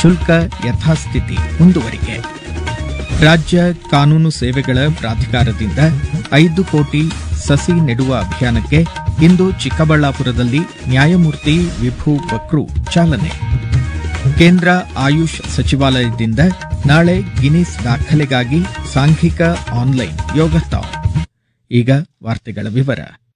ಶುಲ್ಕ ಯಥಾಸ್ಥಿತಿ ಮುಂದುವರಿಕೆ ರಾಜ್ಯ ಕಾನೂನು ಸೇವೆಗಳ ಪ್ರಾಧಿಕಾರದಿಂದ ಐದು ಕೋಟಿ ಸಸಿ ನೆಡುವ ಅಭಿಯಾನಕ್ಕೆ ಇಂದು ಚಿಕ್ಕಬಳ್ಳಾಪುರದಲ್ಲಿ ನ್ಯಾಯಮೂರ್ತಿ ವಿಭು ಬಕ್ರು ಚಾಲನೆ ಕೇಂದ್ರ ಆಯುಷ್ ಸಚಿವಾಲಯದಿಂದ ನಾಳೆ ಗಿನ್ನಿಸ್ ದಾಖಲೆಗಾಗಿ ಸಾಂಘಿಕ ಆನ್ಲೈನ್ ಯೋಗತಾನ್ ಈಗ ವಾರ್ತೆಗಳ ವಿವರ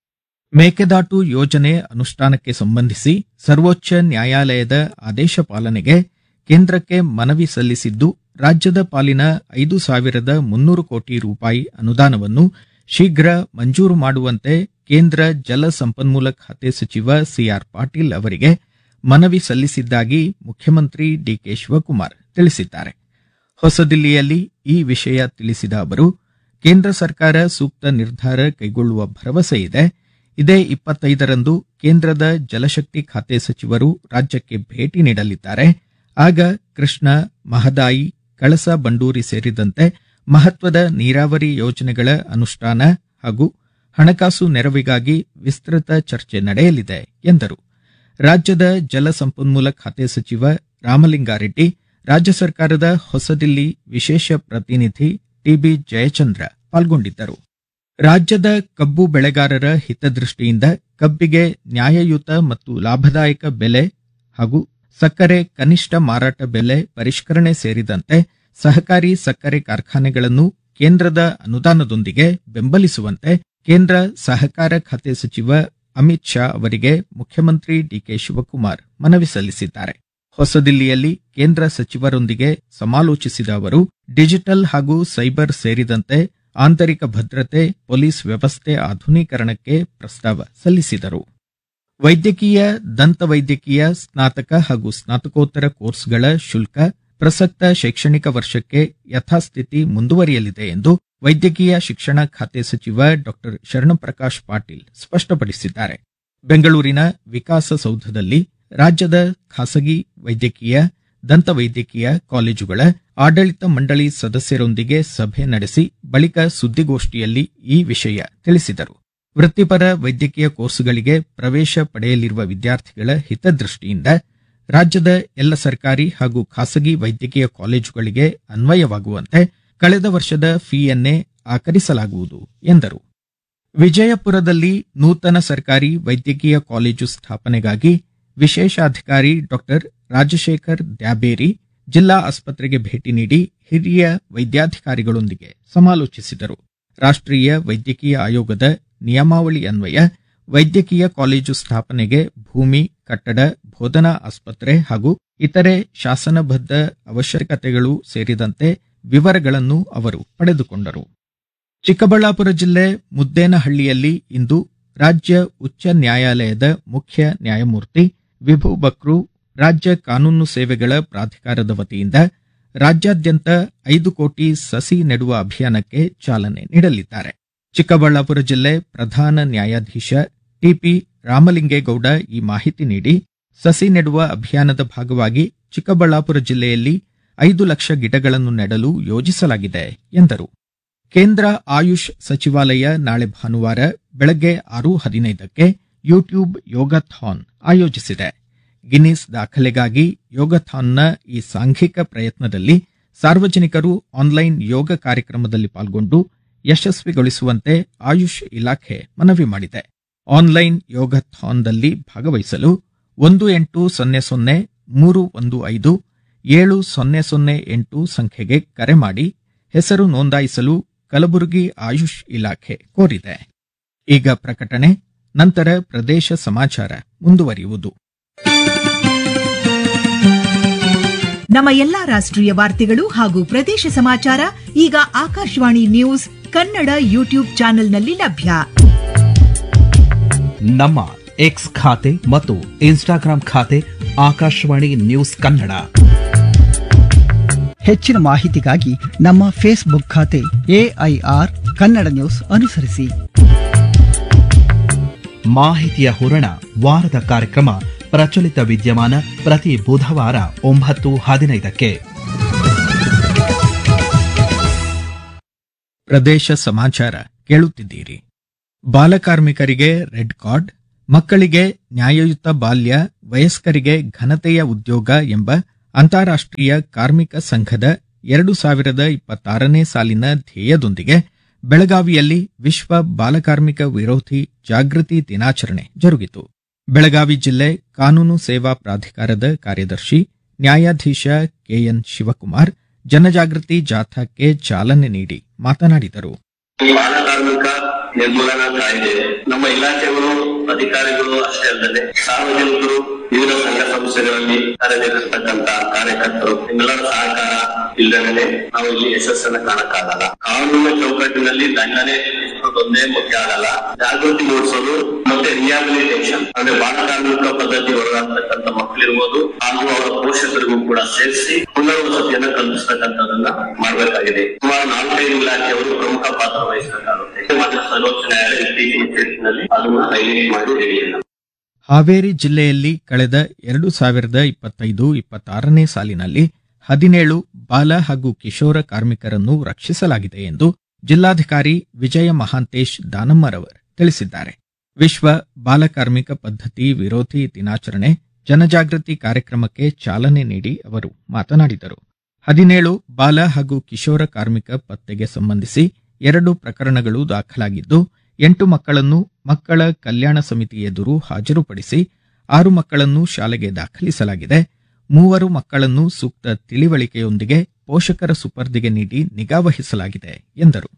ಮೇಕೆದಾಟು ಯೋಜನೆ ಅನುಷ್ಠಾನಕ್ಕೆ ಸಂಬಂಧಿಸಿ ಸರ್ವೋಚ್ಚ ನ್ಯಾಯಾಲಯದ ಆದೇಶ ಪಾಲನೆಗೆ ಕೇಂದ್ರಕ್ಕೆ ಮನವಿ ಸಲ್ಲಿಸಿದ್ದು ರಾಜ್ಯದ ಪಾಲಿನ ಐದು ಸಾವಿರದ ಮುನ್ನೂರು ಕೋಟಿ ರೂಪಾಯಿ ಅನುದಾನವನ್ನು ಶೀಘ್ರ ಮಂಜೂರು ಮಾಡುವಂತೆ ಕೇಂದ್ರ ಜಲ ಸಂಪನ್ಮೂಲ ಖಾತೆ ಸಚಿವ ಸಿಆರ್ ಪಾಟೀಲ್ ಅವರಿಗೆ ಮನವಿ ಸಲ್ಲಿಸಿದ್ದಾಗಿ ಮುಖ್ಯಮಂತ್ರಿ ಡಿಕೆ ಶಿವಕುಮಾರ್ ತಿಳಿಸಿದ್ದಾರೆ ಹೊಸದಿಲ್ಲಿಯಲ್ಲಿ ಈ ವಿಷಯ ತಿಳಿಸಿದ ಅವರು ಕೇಂದ್ರ ಸರ್ಕಾರ ಸೂಕ್ತ ನಿರ್ಧಾರ ಕೈಗೊಳ್ಳುವ ಭರವಸೆ ಇದೆ ಇದೇ ಇಪ್ಪತ್ತೈದರಂದು ಕೇಂದ್ರದ ಜಲಶಕ್ತಿ ಖಾತೆ ಸಚಿವರು ರಾಜ್ಯಕ್ಕೆ ಭೇಟಿ ನೀಡಲಿದ್ದಾರೆ ಆಗ ಕೃಷ್ಣ ಮಹದಾಯಿ ಕಳಸಾ ಬಂಡೂರಿ ಸೇರಿದಂತೆ ಮಹತ್ವದ ನೀರಾವರಿ ಯೋಜನೆಗಳ ಅನುಷ್ಠಾನ ಹಾಗೂ ಹಣಕಾಸು ನೆರವಿಗಾಗಿ ವಿಸ್ತೃತ ಚರ್ಚೆ ನಡೆಯಲಿದೆ ಎಂದರು ರಾಜ್ಯದ ಜಲ ಸಂಪನ್ಮೂಲ ಖಾತೆ ಸಚಿವ ರಾಮಲಿಂಗಾರೆಡ್ಡಿ ರಾಜ್ಯ ಸರ್ಕಾರದ ಹೊಸದಿಲ್ಲಿ ವಿಶೇಷ ಪ್ರತಿನಿಧಿ ಟಿಬಿ ಜಯಚಂದ್ರ ಪಾಲ್ಗೊಂಡಿದ್ದರು ರಾಜ್ಯದ ಕಬ್ಬು ಬೆಳೆಗಾರರ ಹಿತದೃಷ್ಟಿಯಿಂದ ಕಬ್ಬಿಗೆ ನ್ಯಾಯಯುತ ಮತ್ತು ಲಾಭದಾಯಕ ಬೆಲೆ ಹಾಗೂ ಸಕ್ಕರೆ ಕನಿಷ್ಠ ಮಾರಾಟ ಬೆಲೆ ಪರಿಷ್ಕರಣೆ ಸೇರಿದಂತೆ ಸಹಕಾರಿ ಸಕ್ಕರೆ ಕಾರ್ಖಾನೆಗಳನ್ನು ಕೇಂದ್ರದ ಅನುದಾನದೊಂದಿಗೆ ಬೆಂಬಲಿಸುವಂತೆ ಕೇಂದ್ರ ಸಹಕಾರ ಖಾತೆ ಸಚಿವ ಅಮಿತ್ ಶಾ ಅವರಿಗೆ ಮುಖ್ಯಮಂತ್ರಿ ಡಿಕೆ ಶಿವಕುಮಾರ್ ಮನವಿ ಸಲ್ಲಿಸಿದ್ದಾರೆ ಹೊಸದಿಲ್ಲಿಯಲ್ಲಿ ಕೇಂದ್ರ ಸಚಿವರೊಂದಿಗೆ ಸಮಾಲೋಚಿಸಿದ ಅವರು ಡಿಜಿಟಲ್ ಹಾಗೂ ಸೈಬರ್ ಸೇರಿದಂತೆ ಆಂತರಿಕ ಭದ್ರತೆ ಪೊಲೀಸ್ ವ್ಯವಸ್ಥೆ ಆಧುನೀಕರಣಕ್ಕೆ ಪ್ರಸ್ತಾವ ಸಲ್ಲಿಸಿದರು ವೈದ್ಯಕೀಯ ದಂತವೈದ್ಯಕೀಯ ಸ್ನಾತಕ ಹಾಗೂ ಸ್ನಾತಕೋತ್ತರ ಕೋರ್ಸ್ಗಳ ಶುಲ್ಕ ಪ್ರಸಕ್ತ ಶೈಕ್ಷಣಿಕ ವರ್ಷಕ್ಕೆ ಯಥಾಸ್ಥಿತಿ ಮುಂದುವರಿಯಲಿದೆ ಎಂದು ವೈದ್ಯಕೀಯ ಶಿಕ್ಷಣ ಖಾತೆ ಸಚಿವ ಡಾ ಶರಣಪ್ರಕಾಶ್ ಪಾಟೀಲ್ ಸ್ಪಷ್ಟಪಡಿಸಿದ್ದಾರೆ ಬೆಂಗಳೂರಿನ ವಿಕಾಸಸೌಧದಲ್ಲಿ ರಾಜ್ಯದ ಖಾಸಗಿ ವೈದ್ಯಕೀಯ ದಂತವೈದ್ಯಕೀಯ ಕಾಲೇಜುಗಳ ಆಡಳಿತ ಮಂಡಳಿ ಸದಸ್ಯರೊಂದಿಗೆ ಸಭೆ ನಡೆಸಿ ಬಳಿಕ ಸುದ್ದಿಗೋಷ್ಠಿಯಲ್ಲಿ ಈ ವಿಷಯ ತಿಳಿಸಿದರು ವೃತ್ತಿಪರ ವೈದ್ಯಕೀಯ ಕೋರ್ಸ್ಗಳಿಗೆ ಪ್ರವೇಶ ಪಡೆಯಲಿರುವ ವಿದ್ಯಾರ್ಥಿಗಳ ಹಿತದೃಷ್ಟಿಯಿಂದ ರಾಜ್ಯದ ಎಲ್ಲ ಸರ್ಕಾರಿ ಹಾಗೂ ಖಾಸಗಿ ವೈದ್ಯಕೀಯ ಕಾಲೇಜುಗಳಿಗೆ ಅನ್ವಯವಾಗುವಂತೆ ಕಳೆದ ವರ್ಷದ ಫೀಯನ್ನೇ ಆಕರಿಸಲಾಗುವುದು ಎಂದರು ವಿಜಯಪುರದಲ್ಲಿ ನೂತನ ಸರ್ಕಾರಿ ವೈದ್ಯಕೀಯ ಕಾಲೇಜು ಸ್ಥಾಪನೆಗಾಗಿ ವಿಶೇಷಾಧಿಕಾರಿ ಡಾಕ್ಟರ್ ರಾಜಶೇಖರ್ ದ್ಯಾಬೇರಿ ಜಿಲ್ಲಾ ಆಸ್ಪತ್ರೆಗೆ ಭೇಟಿ ನೀಡಿ ಹಿರಿಯ ವೈದ್ಯಾಧಿಕಾರಿಗಳೊಂದಿಗೆ ಸಮಾಲೋಚಿಸಿದರು ರಾಷ್ಟ್ರೀಯ ವೈದ್ಯಕೀಯ ಆಯೋಗದ ನಿಯಮಾವಳಿ ಅನ್ವಯ ವೈದ್ಯಕೀಯ ಕಾಲೇಜು ಸ್ಥಾಪನೆಗೆ ಭೂಮಿ ಕಟ್ಟಡ ಬೋಧನಾ ಆಸ್ಪತ್ರೆ ಹಾಗೂ ಇತರೆ ಶಾಸನಬದ್ಧ ಅವಶ್ಯಕತೆಗಳು ಸೇರಿದಂತೆ ವಿವರಗಳನ್ನು ಅವರು ಪಡೆದುಕೊಂಡರು ಚಿಕ್ಕಬಳ್ಳಾಪುರ ಜಿಲ್ಲೆ ಮುದ್ದೇನಹಳ್ಳಿಯಲ್ಲಿ ಇಂದು ರಾಜ್ಯ ಉಚ್ಚ ನ್ಯಾಯಾಲಯದ ಮುಖ್ಯ ನ್ಯಾಯಮೂರ್ತಿ ವಿಭು ಬಕ್ರು ರಾಜ್ಯ ಕಾನೂನು ಸೇವೆಗಳ ಪ್ರಾಧಿಕಾರದ ವತಿಯಿಂದ ರಾಜ್ಯಾದ್ಯಂತ ಐದು ಕೋಟಿ ಸಸಿ ನೆಡುವ ಅಭಿಯಾನಕ್ಕೆ ಚಾಲನೆ ನೀಡಲಿದ್ದಾರೆ ಚಿಕ್ಕಬಳ್ಳಾಪುರ ಜಿಲ್ಲೆ ಪ್ರಧಾನ ನ್ಯಾಯಾಧೀಶ ಟಿಪಿ ರಾಮಲಿಂಗೇಗೌಡ ಈ ಮಾಹಿತಿ ನೀಡಿ ಸಸಿ ನೆಡುವ ಅಭಿಯಾನದ ಭಾಗವಾಗಿ ಚಿಕ್ಕಬಳ್ಳಾಪುರ ಜಿಲ್ಲೆಯಲ್ಲಿ ಐದು ಲಕ್ಷ ಗಿಡಗಳನ್ನು ನೆಡಲು ಯೋಜಿಸಲಾಗಿದೆ ಎಂದರು ಕೇಂದ್ರ ಆಯುಷ್ ಸಚಿವಾಲಯ ನಾಳೆ ಭಾನುವಾರ ಬೆಳಗ್ಗೆ ಆರು ಹದಿನೈದಕ್ಕೆ ಯೂಟ್ಯೂಬ್ ಯೋಗಥಾನ್ ಆಯೋಜಿಸಿದೆ ಗಿನ್ನಿಸ್ ದಾಖಲೆಗಾಗಿ ಯೋಗಥಾನ್ನ ಈ ಸಾಂಘಿಕ ಪ್ರಯತ್ನದಲ್ಲಿ ಸಾರ್ವಜನಿಕರು ಆನ್ಲೈನ್ ಯೋಗ ಕಾರ್ಯಕ್ರಮದಲ್ಲಿ ಪಾಲ್ಗೊಂಡು ಯಶಸ್ವಿಗೊಳಿಸುವಂತೆ ಆಯುಷ್ ಇಲಾಖೆ ಮನವಿ ಮಾಡಿದೆ ಆನ್ಲೈನ್ ಯೋಗಥಾನ್ದಲ್ಲಿ ಭಾಗವಹಿಸಲು ಒಂದು ಎಂಟು ಸೊನ್ನೆ ಸೊನ್ನೆ ಮೂರು ಒಂದು ಐದು ಏಳು ಸೊನ್ನೆ ಸೊನ್ನೆ ಎಂಟು ಸಂಖ್ಯೆಗೆ ಕರೆ ಮಾಡಿ ಹೆಸರು ನೋಂದಾಯಿಸಲು ಕಲಬುರಗಿ ಆಯುಷ್ ಇಲಾಖೆ ಕೋರಿದೆ ಈಗ ಪ್ರಕಟಣೆ ನಂತರ ಪ್ರದೇಶ ಸಮಾಚಾರ ಮುಂದುವರಿಯುವುದು ನಮ್ಮ ಎಲ್ಲಾ ರಾಷ್ಟ್ರೀಯ ವಾರ್ತೆಗಳು ಹಾಗೂ ಪ್ರದೇಶ ಸಮಾಚಾರ ಈಗ ಆಕಾಶವಾಣಿ ನ್ಯೂಸ್ ಕನ್ನಡ ಯೂಟ್ಯೂಬ್ ಚಾನೆಲ್ನಲ್ಲಿ ಲಭ್ಯ ನಮ್ಮ ಎಕ್ಸ್ ಖಾತೆ ಮತ್ತು ಇನ್ಸ್ಟಾಗ್ರಾಂ ಖಾತೆ ಆಕಾಶವಾಣಿ ನ್ಯೂಸ್ ಕನ್ನಡ ಹೆಚ್ಚಿನ ಮಾಹಿತಿಗಾಗಿ ನಮ್ಮ ಫೇಸ್ಬುಕ್ ಖಾತೆ ಎಐಆರ್ ಕನ್ನಡ ನ್ಯೂಸ್ ಅನುಸರಿಸಿ ಮಾಹಿತಿಯ ಹೂರಣ ವಾರದ ಕಾರ್ಯಕ್ರಮ ಪ್ರಚಲಿತ ವಿದ್ಯಮಾನ ಪ್ರತಿ ಬುಧವಾರ ಒಂಬತ್ತು ಹದಿನೈದಕ್ಕೆ ಪ್ರದೇಶ ಸಮಾಚಾರ ಕೇಳುತ್ತಿದ್ದೀರಿ ಬಾಲಕಾರ್ಮಿಕರಿಗೆ ರೆಡ್ ಕಾರ್ಡ್ ಮಕ್ಕಳಿಗೆ ನ್ಯಾಯಯುತ ಬಾಲ್ಯ ವಯಸ್ಕರಿಗೆ ಘನತೆಯ ಉದ್ಯೋಗ ಎಂಬ ಅಂತಾರಾಷ್ಟ್ರೀಯ ಕಾರ್ಮಿಕ ಸಂಘದ ಎರಡು ಸಾವಿರದ ಇಪ್ಪತ್ತಾರನೇ ಸಾಲಿನ ಧ್ಯೇಯದೊಂದಿಗೆ ಬೆಳಗಾವಿಯಲ್ಲಿ ವಿಶ್ವ ಬಾಲಕಾರ್ಮಿಕ ವಿರೋಧಿ ಜಾಗೃತಿ ದಿನಾಚರಣೆ ಜರುಗಿತು ಬೆಳಗಾವಿ ಜಿಲ್ಲೆ ಕಾನೂನು ಸೇವಾ ಪ್ರಾಧಿಕಾರದ ಕಾರ್ಯದರ್ಶಿ ನ್ಯಾಯಾಧೀಶ ಕೆಎನ್ ಶಿವಕುಮಾರ್ ಜನಜಾಗೃತಿ ಜಾಥಾಕ್ಕೆ ಚಾಲನೆ ನೀಡಿ ಮಾತನಾಡಿದರು ಬಾಲಕಾರ್ಮಿಕ ನಿರ್ಮೂಲನಾ ಕಾಯ್ದೆ ನಮ್ಮ ಇಲಾಖೆಗಳು ಅಧಿಕಾರಿಗಳು ಅಷ್ಟೇ ಅಲ್ಲದೆ ಸಾರ್ವಜನಿಕರು ವಿವಿಧ ಸಂಘ ಸಂಸ್ಥೆಗಳಲ್ಲಿ ಕಾರ್ಯನಿರ್ವಹಿಸತಕ್ಕಂತ ಕಾರ್ಯಕರ್ತರು ನಿಮ್ಮೆಲ್ಲರ ಸಹಕಾರ ಇಲ್ಲದೇ ನಾವು ಇಲ್ಲಿ ಯಶಸ್ಸನ್ನ ಕಾಣಕ್ಕಾಗಲ್ಲ ಕಾನೂನಿನ ಚೌಕಟ್ಟಿನಲ್ಲಿ ದಂಡನೆ ವಿಧಿಸೋದೊಂದೇ ಮುಖ್ಯ ಆಗಲ್ಲ ಜಾಗೃತಿ ಮೂಡಿಸೋದು ಮತ್ತೆ ರಿಹಾಬಿಲಿಟೇಷನ್ ಅಂದ್ರೆ ಬಾಲಕಾರ್ಮಿಕ ಪದ್ಧತಿ ಒಳಗಾಗ್ತಕ್ಕಂಥ ಮಕ್ಕಳಿರ್ಬೋದು ಹಾಗೂ ಅವರ ಪೋಷಕರಿಗೂ ಕೂಡ ಸೇರಿಸಿ ಪುನರ್ವಸತಿಯನ್ನ ಕಲ್ಪಿಸ್ತಕ್ಕಂಥದನ್ನ ಮಾಡಬೇಕಾಗಿದೆ ಸುಮಾರು ನಾಲ್ಕೈದು ಇಲಾಖೆಯವರು ಪ್ರಮುಖ ಪಾತ್ರ ವಹಿಸಬೇಕಾಗುತ್ತೆ ಮಾನ್ಯ ಸರ್ವೋಚ್ಚ ನ್ಯಾಯಾಲಯ ಇತ್ತೀಚಿನ ತೀರ್ಪಿನಲ್ಲಿ ಅದನ್ನ ಹೈಲೈಟ್ ಮಾಡಿ ಹೇಳಿಲ್ಲ ಹಾವೇರಿ ಜಿಲ್ಲೆಯಲ್ಲಿ ಕಳೆದ ಎರಡು ಸಾವಿರದ ಇಪ್ಪತ್ತೈದು ಇಪ್ಪತ್ತಾರನೇ ಸಾಲಿನಲ್ಲಿ ಹದಿನೇಳು ಬಾಲ ಹಾಗೂ ಕಿಶೋರ ಕಾರ್ಮಿಕರನ್ನು ರಕ್ಷಿಸಲಾಗಿದೆ ಎಂದು ಜಿಲ್ಲಾಧಿಕಾರಿ ವಿಜಯ ಮಹಾಂತೇಶ್ ದಾನಮ್ಮರವರ್ ತಿಳಿಸಿದ್ದಾರೆ ವಿಶ್ವ ಬಾಲಕಾರ್ಮಿಕ ಪದ್ಧತಿ ವಿರೋಧಿ ದಿನಾಚರಣೆ ಜನಜಾಗೃತಿ ಕಾರ್ಯಕ್ರಮಕ್ಕೆ ಚಾಲನೆ ನೀಡಿ ಅವರು ಮಾತನಾಡಿದರು ಹದಿನೇಳು ಬಾಲ ಹಾಗೂ ಕಿಶೋರ ಕಾರ್ಮಿಕ ಪತ್ತೆಗೆ ಸಂಬಂಧಿಸಿ ಎರಡು ಪ್ರಕರಣಗಳು ದಾಖಲಾಗಿದ್ದು ಎಂಟು ಮಕ್ಕಳನ್ನು ಮಕ್ಕಳ ಕಲ್ಯಾಣ ಸಮಿತಿ ಎದುರು ಹಾಜರುಪಡಿಸಿ ಆರು ಮಕ್ಕಳನ್ನು ಶಾಲೆಗೆ ದಾಖಲಿಸಲಾಗಿದೆ ಮೂವರು ಮಕ್ಕಳನ್ನು ಸೂಕ್ತ ತಿಳಿವಳಿಕೆಯೊಂದಿಗೆ ಪೋಷಕರ ಸುಪರ್ದಿಗೆ ನೀಡಿ ನಿಗಾವಹಿಸಲಾಗಿದೆ ಎಂದರು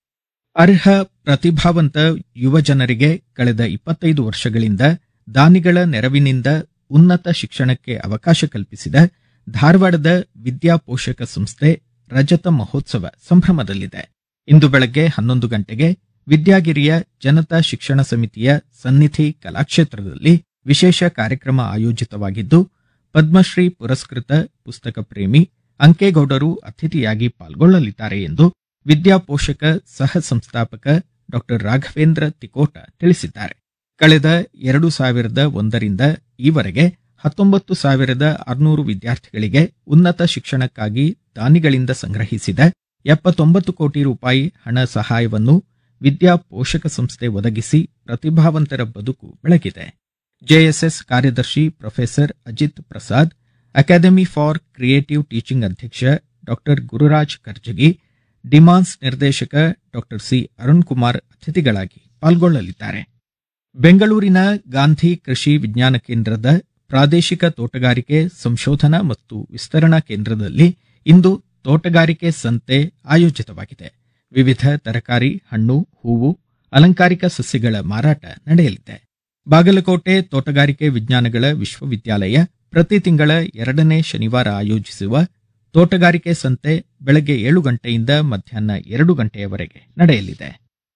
ಅರ್ಹ ಪ್ರತಿಭಾವಂತ ಯುವಜನರಿಗೆ ಕಳೆದ ಇಪ್ಪತ್ತೈದು ವರ್ಷಗಳಿಂದ ದಾನಿಗಳ ನೆರವಿನಿಂದ ಉನ್ನತ ಶಿಕ್ಷಣಕ್ಕೆ ಅವಕಾಶ ಕಲ್ಪಿಸಿದ ಧಾರವಾಡದ ವಿದ್ಯಾ ಪೋಷಕ ಸಂಸ್ಥೆ ರಜತ ಮಹೋತ್ಸವ ಸಂಭ್ರಮದಲ್ಲಿದೆ ಇಂದು ಬೆಳಗ್ಗೆ ಹನ್ನೊಂದು ಗಂಟೆಗೆ ವಿದ್ಯಾಗಿರಿಯ ಜನತಾ ಶಿಕ್ಷಣ ಸಮಿತಿಯ ಸನ್ನಿಧಿ ಕಲಾಕ್ಷೇತ್ರದಲ್ಲಿ ವಿಶೇಷ ಕಾರ್ಯಕ್ರಮ ಆಯೋಜಿತವಾಗಿದ್ದು ಪದ್ಮಶ್ರೀ ಪುರಸ್ಕೃತ ಪುಸ್ತಕ ಪ್ರೇಮಿ ಅಂಕೇಗೌಡರು ಅತಿಥಿಯಾಗಿ ಪಾಲ್ಗೊಳ್ಳಲಿದ್ದಾರೆ ಎಂದು ವಿದ್ಯಾಪೋಷಕ ಸಹ ಸಂಸ್ಥಾಪಕ ಡಾ ರಾಘವೇಂದ್ರ ತಿಕೋಟ ತಿಳಿಸಿದ್ದಾರೆ ಕಳೆದ ಎರಡು ಸಾವಿರದ ಒಂದರಿಂದ ಈವರೆಗೆ ಹತ್ತೊಂಬತ್ತು ಸಾವಿರದ ಆರುನೂರು ವಿದ್ಯಾರ್ಥಿಗಳಿಗೆ ಉನ್ನತ ಶಿಕ್ಷಣಕ್ಕಾಗಿ ದಾನಿಗಳಿಂದ ಸಂಗ್ರಹಿಸಿದ ಎಪ್ಪತ್ತೊಂಬತ್ತು ಕೋಟಿ ರೂಪಾಯಿ ಹಣ ಸಹಾಯವನ್ನು ವಿದ್ಯಾ ಪೋಷಕ ಸಂಸ್ಥೆ ಒದಗಿಸಿ ಪ್ರತಿಭಾವಂತರ ಬದುಕು ಬೆಳಗಿದೆ ಜೆಎಸ್ಎಸ್ ಕಾರ್ಯದರ್ಶಿ professor Ajith Prasad academy for creative teaching ಅಧ್ಯಕ್ಷ ಡಾಕ್ಟರ್ ಗುರುರಾಜ್ ಕರ್ಜಗಿ ಡಿಮಾನ್ಸ್ ನಿರ್ದೇಶಕ ಡಾಕ್ಟರ್ ಸಿ ಅರುಣ್ ಕುಮಾರ್ ಅತಿಥಿಗಳಾಗಿ ಪಾಲ್ಗೊಳ್ಳಲಿದ್ದಾರೆ ಬೆಂಗಳೂರಿನ ಗಾಂಧಿ ಕೃಷಿ ವಿಜ್ಞಾನ ಕೇಂದ್ರದ ಪ್ರಾದೇಶಿಕ ತೋಟಗಾರಿಕೆ ಸಂಶೋಧನಾ ಮತ್ತು ವಿಸ್ತರಣಾ ಕೇಂದ್ರದಲ್ಲಿ ಇಂದು ತೋಟಗಾರಿಕೆ ಸಂತೆ ಆಯೋಜಿತವಾಗಿದೆ ವಿವಿಧ ತರಕಾರಿ ಹಣ್ಣು ಹೂವು ಅಲಂಕಾರಿಕ ಸಸ್ಯಗಳ ಮಾರಾಟ ನಡೆಯಲಿದೆ ಬಾಗಲಕೋಟೆ ತೋಟಗಾರಿಕೆ ವಿಜ್ಞಾನಗಳ ವಿಶ್ವವಿದ್ಯಾಲಯ ಪ್ರತಿ ತಿಂಗಳ ಎರಡನೇ ಶನಿವಾರ ಆಯೋಜಿಸುವ ತೋಟಗಾರಿಕೆ ಸಂತೆ ಬೆಳಗ್ಗೆ ಏಳು ಗಂಟೆಯಿಂದ ಮಧ್ಯಾಹ್ನ ಎರಡು ಗಂಟೆಯವರೆಗೆ ನಡೆಯಲಿದೆ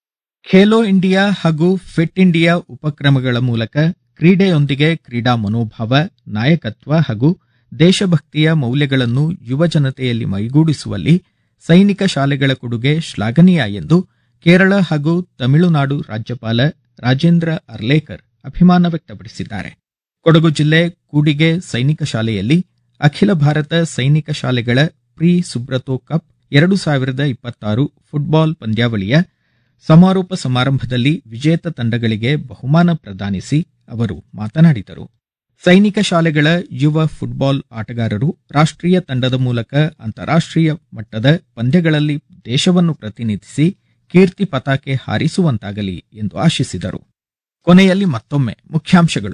ಖೇಲೋ ಇಂಡಿಯಾ ಹಾಗೂ ಫಿಟ್ ಇಂಡಿಯಾ ಉಪಕ್ರಮಗಳ ಮೂಲಕ ಕ್ರೀಡೆಯೊಂದಿಗೆ ಕ್ರೀಡಾ ಮನೋಭಾವ ನಾಯಕತ್ವ ಹಾಗೂ ದೇಶಭಕ್ತಿಯ ಮೌಲ್ಯಗಳನ್ನು ಯುವ ಜನತೆಯಲ್ಲಿ ಮೈಗೂಡಿಸುವಲ್ಲಿ ಸೈನಿಕ ಶಾಲೆಗಳ ಕೊಡುಗೆ ಶ್ಲಾಘನೀಯ ಎಂದು ಕೇರಳ ಹಾಗೂ ತಮಿಳುನಾಡು ರಾಜ್ಯಪಾಲ ರಾಜೇಂದ್ರ ಅರ್ಲೇಕರ್ ಅಭಿಮಾನ ವ್ಯಕ್ತಪಡಿಸಿದ್ದಾರೆ ಕೊಡಗು ಜಿಲ್ಲೆ ಕೂಡಿಗೆ ಸೈನಿಕ ಶಾಲೆಯಲ್ಲಿ ಅಖಿಲ ಭಾರತ ಸೈನಿಕ ಶಾಲೆಗಳ ಪ್ರಿ ಸುಬ್ರತೋ ಕಪ್ ಎರಡು ಸಾವಿರದ ಇಪ್ಪತ್ತಾರು ಫುಟ್ಬಾಲ್ ಪಂದ್ಯಾವಳಿಯ ಸಮಾರೋಪ ಸಮಾರಂಭದಲ್ಲಿ ವಿಜೇತ ತಂಡಗಳಿಗೆ ಬಹುಮಾನ ಪ್ರದಾನಿಸಿ ಅವರು ಮಾತನಾಡಿದರು ಸೈನಿಕ ಶಾಲೆಗಳ ಯುವ ಫುಟ್ಬಾಲ್ ಆಟಗಾರರು ರಾಷ್ಟ್ರೀಯ ತಂಡದ ಮೂಲಕ ಅಂತಾರಾಷ್ಟ್ರೀಯ ಮಟ್ಟದ ಪಂದ್ಯಗಳಲ್ಲಿ ದೇಶವನ್ನು ಪ್ರತಿನಿಧಿಸಿ ಕೀರ್ತಿ ಪತಾಕೆ ಹಾರಿಸುವಂತಾಗಲಿ ಎಂದು ಆಶಿಸಿದರು ಕೊನೆಯಲ್ಲಿ ಮತ್ತೊಮ್ಮೆ ಮುಖ್ಯಾಂಶಗಳು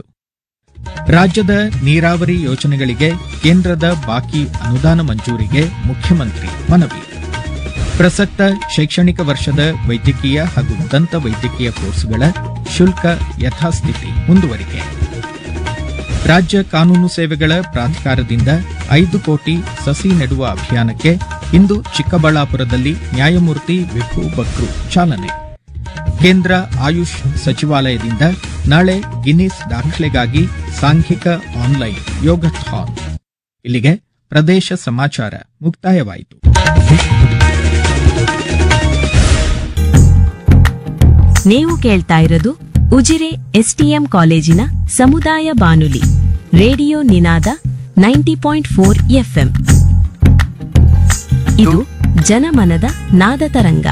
ರಾಜ್ಯದ ನೀರಾವರಿ ಯೋಜನೆಗಳಿಗೆ ಕೇಂದ್ರದ ಬಾಕಿ ಅನುದಾನ ಮಂಜೂರಿಗೆ ಮುಖ್ಯಮಂತ್ರಿ ಮನವಿ ಪ್ರಸಕ್ತ ಶೈಕ್ಷಣಿಕ ವರ್ಷದ ವೈದ್ಯಕೀಯ ಹಾಗೂ ದಂತ ವೈದ್ಯಕೀಯ ಕೋರ್ಸ್ಗಳ ಶುಲ್ಕ ಯಥಾಸ್ಥಿತಿ ಮುಂದುವರಿಕೆ ರಾಜ್ಯ ಕಾನೂನು ಸೇವೆಗಳ ಪ್ರಾಧಿಕಾರದಿಂದ ಐದು ಕೋಟಿ ಸಸಿ ನೆಡುವ ಅಭಿಯಾನಕ್ಕೆ ಇಂದು ಚಿಕ್ಕಬಳ್ಳಾಪುರದಲ್ಲಿ ನ್ಯಾಯಮೂರ್ತಿ ವಿಭು ಬಕ್ರು ಚಾಲನೆ ಕೇಂದ್ರ ಆಯುಷ್ ಸಚಿವಾಲಯದಿಂದ ನಾಳೆ ಗಿನ್ನಿಸ್ ದಾಖಲೆಗಾಗಿ ಸಾಂಘಿಕ ಆನ್ಲೈನ್ ಯೋಗಥಾನ್ ಇಲ್ಲಿಗೆ ಪ್ರದೇಶ ಸಮಾಚಾರ ಮುಕ್ತಾಯವಾಯಿತು ನೀವು ಕೇಳ್ತಾ ಇರೋದು ಉಜಿರೆ ಎಸ್ಟಿಎಂ ಕಾಲೇಜಿನ ಸಮುದಾಯ ಬಾನುಲಿ radio Ninada ninety point four FM ಇದು ಜನಮನದ ನಾದ ತರಂಗ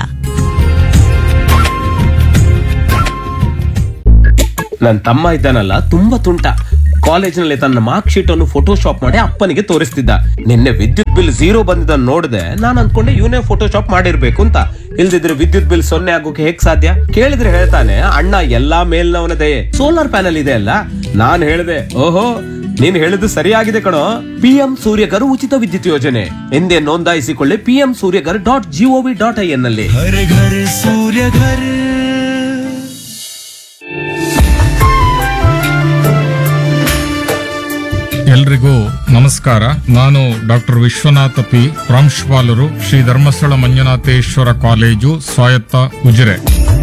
ನನ್ ತಮ್ಮ ಇದ್ದಾನಲ್ಲ ತುಂಬಾ ತುಂಟ ಕಾಲೇಜಿನಲ್ಲಿ ತನ್ನ ಮಾರ್ಕ್ ಶೀಟ್ ಅನ್ನು ಫೋಟೋಶಾಪ್ ಮಾಡಿ ಅಪ್ಪನಿಗೆ ತೋರಿಸ್ತಿದ್ದ ನಿನ್ನೆ ವಿದ್ಯುತ್ ಬಿಲ್ ಝೀರೋ ಬಂದಿದ್ದನ್ನು ನೋಡಿದೆ ನಾನು ಅನ್ಕೊಂಡೆ ಇವನೇ ಫೋಟೋಶಾಪ್ ಮಾಡಿರ್ಬೇಕು ಅಂತ ಇಲ್ದಿದ್ರೆ ವಿದ್ಯುತ್ ಬಿಲ್ ಸೊನ್ನೆ ಆಗೋಕೆ ಹೇಗ್ ಸಾಧ್ಯ ಕೇಳಿದ್ರೆ ಹೇಳ್ತಾನೆ ಅಣ್ಣ ಎಲ್ಲಾ ಮೇಲ್ನವನ ದಯೆ ಸೋಲಾರ್ ಪ್ಯಾನಲ್ ಇದೆ ಅಲ್ಲ ನಾನ್ ಹೇಳಿದೆ ಓಹೋ ನೀನ್ ಹೇಳಿದ್ದು ಸರಿಯಾಗಿದೆ ಕಣೋ ಪಿಎಂ ಸೂರ್ಯಗರ್ ಉಚಿತ ವಿದ್ಯುತ್ ಯೋಜನೆ ಎಂದೇ ನೋಂದಾಯಿಸಿಕೊಳ್ಳಿ PM Suryaghar dot G O V dot I N ನಲ್ಲಿ ಎಲ್ರಿಗೂ ನಮಸ್ಕಾರ ನಾನು ಡಾಕ್ಟರ್ ವಿಶ್ವನಾಥ ಪಿ ಪ್ರಾಂಶುಪಾಲರು ಶ್ರೀ ಧರ್ಮಸ್ಥಳ ಮಂಜುನಾಥೇಶ್ವರ ಕಾಲೇಜು ಸ್ವಾಯತ್ತ ಉಜಿರೆ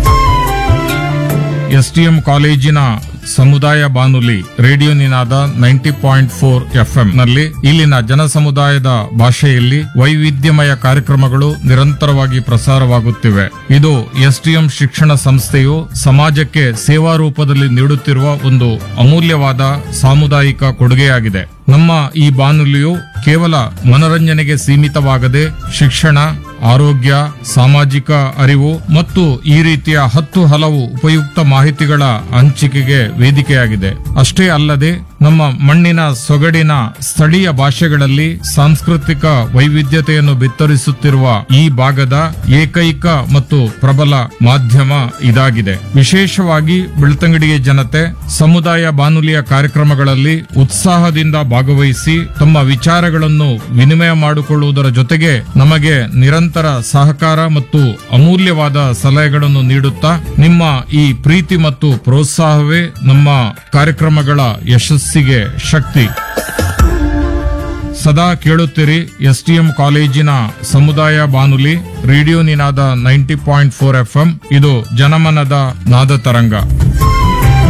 ಎಸ್ಟಿಎಂ ಕಾಲೇಜಿನ ಸಮುದಾಯ ಬಾನುಲಿ radio Ninada ninety point four FM ನಲ್ಲಿ ಇಲ್ಲಿನ ಜನ ಸಮುದಾಯದ ಭಾಷೆಯಲ್ಲಿ ವೈವಿಧ್ಯಮಯ ಕಾರ್ಯಕ್ರಮಗಳು ನಿರಂತರವಾಗಿ ಪ್ರಸಾರವಾಗುತ್ತಿವೆ ಇದು ಎಸ್ಟಿಎಂ ಶಿಕ್ಷಣ ಸಂಸ್ಥೆಯು ಸಮಾಜಕ್ಕೆ ಸೇವಾ ರೂಪದಲ್ಲಿ ನೀಡುತ್ತಿರುವ ಒಂದು ಅಮೂಲ್ಯವಾದ ಸಾಮುದಾಯಿಕ ಕೊಡುಗೆಯಾಗಿದೆ ನಮ್ಮ ಈ ಬಾನುಲಿಯು ಕೇವಲ ಮನರಂಜನೆಗೆ ಸೀಮಿತವಾಗದೆ ಶಿಕ್ಷಣ ಆರೋಗ್ಯ ಸಾಮಾಜಿಕ ಅರಿವು ಮತ್ತು ಈ ರೀತಿಯ ಹತ್ತು ಹಲವು ಉಪಯುಕ್ತ ಮಾಹಿತಿಗಳ ಹಂಚಿಕೆಗೆ ವೇದಿಕೆಯಾಗಿದೆ ಅಷ್ಟೇ ಅಲ್ಲದೆ ನಮ್ಮ ಮಣ್ಣಿನ ಸೊಗಡಿನ ಸ್ಥಳೀಯ ಭಾಷೆಗಳಲ್ಲಿ ಸಾಂಸ್ಕೃತಿಕ ವೈವಿಧ್ಯತೆಯನ್ನು ಬಿತ್ತರಿಸುತ್ತಿರುವ ಈ ಭಾಗದ ಏಕೈಕ ಮತ್ತು ಪ್ರಬಲ ಮಾಧ್ಯಮ ಇದಾಗಿದೆ ವಿಶೇಷವಾಗಿ ಬೆಳ್ತಂಗಡಿಯ ಜನತೆ ಸಮುದಾಯ ಬಾನುಲಿಯ ಕಾರ್ಯಕ್ರಮಗಳಲ್ಲಿ ಉತ್ಸಾಹದಿಂದ ಭಾಗವಹಿಸಿ ತಮ್ಮ ವಿಚಾರಗಳನ್ನು ವಿನಿಮಯ ಮಾಡಿಕೊಳ್ಳುವುದರ ಜೊತೆಗೆ ನಮಗೆ ನಿರಂತರ ಸಹಕಾರ ಮತ್ತು ಅಮೂಲ್ಯವಾದ ಸಲಹೆಗಳನ್ನು ನೀಡುತ್ತಾ ನಿಮ್ಮ ಈ ಪ್ರೀತಿ ಮತ್ತು ಪ್ರೋತ್ಸಾಹವೇ ನಮ್ಮ ಕಾರ್ಯಕ್ರಮಗಳ ಯಶಸ್ಸಿಗೆ ಶಕ್ತಿ ಸದಾ ಕೇಳುತ್ತೀರಿ ಎಸ್ಟಿಎಂ ಕಾಲೇಜಿನ ಸಮುದಾಯ ಬಾನುಲಿ radio Ninada ninety point four FM ಇದು ಜನಮನದ ನಾದ ತರಂಗ